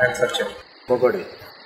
and సత్యం పొగోడి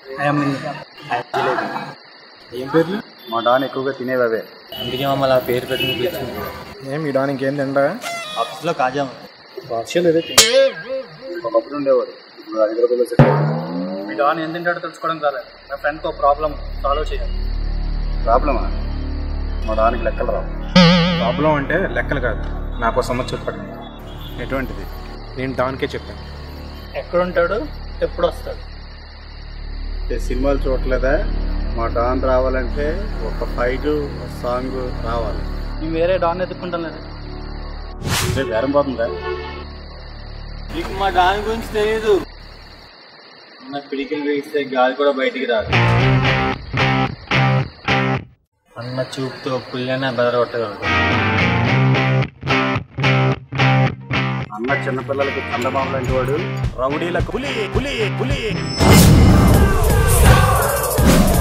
ఏం పేర్లు మా డాన్ ఎక్కువగా తినేవి అవే అందుకే మమ్మల్ని ఆ పేరు పెట్టి పిలిచింది ఏం ఈ డాన్ ఇంకేం తింటా ఆఫీస్లో కాజా భాషలు ఏదో ఒకప్పుడు ఉండేవాడు ఇప్పుడు హైదరాబాద్లో సెట్ మీ డాన్ ఏం తింటాడో తెలుసుకోవడం కాదు నా ఫ్రెండ్కి ఒక ప్రాబ్లం సాల్వ్ చేయాలి ప్రాబ్లమా మా డాన్కి లెక్కలు రావు ప్రాబ్లం అంటే లెక్కలు కాదు నాకు సమస్య చెప్పండి ఎటువంటిది నేను డాన్కే చెప్పాను ఎక్కడ ఉంటాడు ఎప్పుడు వస్తాడు ఏ సినిమాలు చూడలేదా మా డాన్ రావాలంటే ఒక ఫైట్ ఒక సాంగ్ రావాలి మేము వేరే డాన్ ఎత్తుకుంటాం లేదు రేపు బేరం పోతుందా నీకు మా దాని గురించి తెలియదు ఉన్న పిడికిలు వేస్తే గాలి కూడా బయటికి రాదు అన్న చూపుతో పుల్లైనా బెదరగొట్టగలడు అన్న చిన్నపిల్లలకు చందమామ లాంటి వాడు రౌడీలకు పులి పులి పులి